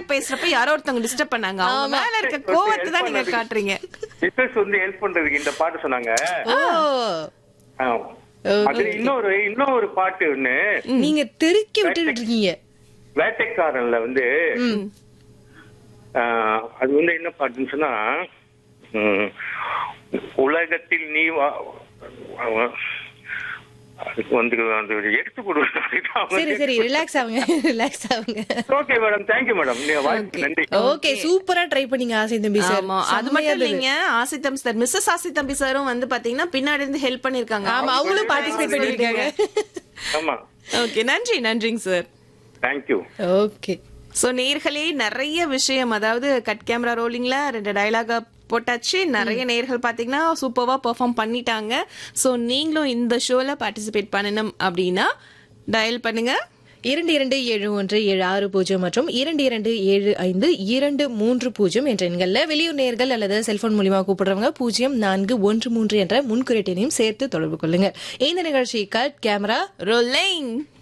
பேசுறப்ப யாரோ ஒருத்தவங்க டிஸ்டர்ப் பண்ணாங்க அவங்க மேல இருக்க கோவத்தை தான் நீங்க காட்டுறீங்க மிஸ்ஸஸ் வந்து ஹெல்ப் பண்றதுக்கு இந்த பாட்டு சொன்னாங்க ஓ ஆ. அது இன்னொரு இன்னொரு பாட்டு ஒண்ணு நீங்க தெருக்கி விட்டுட்டு இருக்கீங்க வேட்டைக்காரன்ல வந்து ஆ, அது வந்து என்ன பாட்டுன்னு சொன்னா ம், உலகத்தில் நீ வா- வா- அதுக்கு வந்து அந்த எடுத்து சரி சரி ரிலாக்ஸ் ஆகுங்க ரிலாக்ஸ் ஆகுங்க ஓகே மேடம் தேங்க்யூ மேடம் நீங்க வாய்ப்பு நன்றி ஓகே சூப்பரா ட்ரை பண்ணீங்க ஆசை தம்பி சார் ஆமா அது மட்டும் இல்லைங்க ஆசி தம்பி சார் மிஸ்ஸஸ் ஆசி தம்பி சாரும் வந்து பாத்தீங்கன்னா பின்னாடி இருந்து ஹெல்ப் பண்ணிருக்காங்க ஆமா அவங்களும் பார்ட்டிசிபேட் பண்ணிருக்காங்க ஆமா ஓகே நன்றி நன்றிங்க சார் தேங்க்யூ ஓகே சோ நேர்களே நிறைய விஷயம் அதாவது கட் கேமரா ரோலிங்ல ரெண்டு டயலாக போட்டாச்சு நிறைய நேர்கள் பாத்தீங்கன்னா சூப்பர்வா பெர்ஃபார்ம் பண்ணிட்டாங்க சோ நீங்களும் இந்த ஷோல பார்ட்டிசிபேட் பண்ணணும் அப்படின்னா டயல் பண்ணுங்க இரண்டு இரண்டு ஏழு ஒன்று ஏழு ஆறு பூஜ்ஜியம் மற்றும் இரண்டு இரண்டு ஏழு ஐந்து இரண்டு மூன்று பூஜ்ஜியம் என்ற எண்கள்ல வெளியூர் நேர்கள் அல்லது செல்போன் மூலியமா கூப்பிடுறவங்க பூஜ்ஜியம் நான்கு ஒன்று மூன்று என்ற முன்குறியீட்டையும் சேர்த்து தொடர்பு கொள்ளுங்க இந்த நிகழ்ச்சி கட் கேமரா ரோலிங்